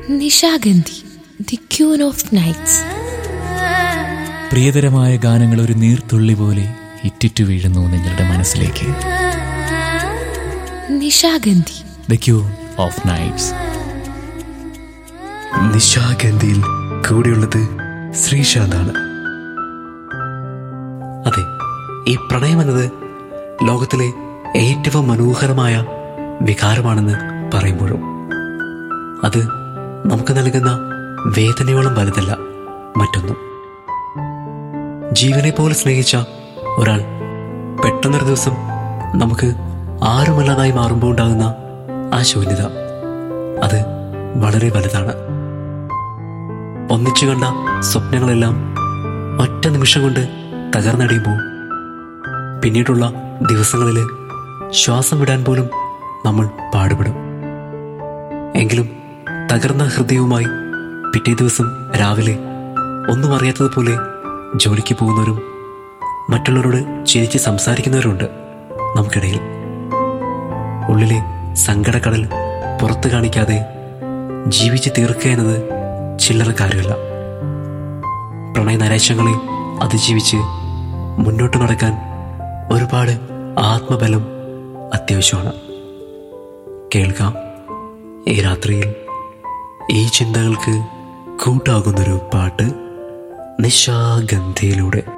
Nishagandhi the queen of nights പ്രിയതരമായ ഗാനങ്ങൾ ഒരു നീർത്തുള്ളി പോലെ ഇറ്റിറ്റു വീഴുന്നു നിങ്ങളുടെ മനസ്സിലേക്ക് Nishagandhi the queen of nights നിശാഗന്ധിയിൽ കൂടെയുള്ളത് ശ്രീശാന്താണ് അതെ ഈ പ്രണയം എന്നത് ലോകത്തിലെ ഏറ്റവും മനോഹരമായ വികാരമാണെന്ന് പറയുമ്പോഴും അത് നമുക്ക് നൽകുന്ന വേദനയോളം വലുതല്ല മറ്റൊന്നും ജീവനെ പോലെ സ്നേഹിച്ച ഒരാൾ പെട്ടെന്നൊരു ദിവസം നമുക്ക് ആരുമല്ലാതായി മാറുമ്പോൾ ഉണ്ടാകുന്ന ആ ശൂന്യത അത് വളരെ വലുതാണ് ഒന്നിച്ചു കണ്ട സ്വപ്നങ്ങളെല്ലാം ഒറ്റ നിമിഷം കൊണ്ട് തകർന്നടിയുമ്പോൾ പിന്നീടുള്ള ദിവസങ്ങളിൽ ശ്വാസം വിടാൻ പോലും നമ്മൾ പാടുപെടും എങ്കിലും തകർന്ന ഹൃദയവുമായി പിറ്റേ ദിവസം രാവിലെ ഒന്നും അറിയാത്തതുപോലെ ജോലിക്ക് പോകുന്നവരും മറ്റുള്ളവരോട് ചിരിച്ച് സംസാരിക്കുന്നവരുണ്ട് നമുക്കിടയിൽ ഉള്ളിലെ സങ്കടക്കടൽ പുറത്തു കാണിക്കാതെ ജീവിച്ച് തീർക്കുക എന്നത് ചില്ലറ കാര്യമല്ല പ്രണയ നരേശങ്ങളെ അതിജീവിച്ച് മുന്നോട്ട് നടക്കാൻ ഒരുപാട് ആത്മബലം അത്യാവശ്യമാണ് കേൾക്കാം ഈ രാത്രിയിൽ ഈ ചിന്തകൾക്ക് കൂട്ടാകുന്നൊരു പാട്ട് നിശാഗന്ധിയിലൂടെ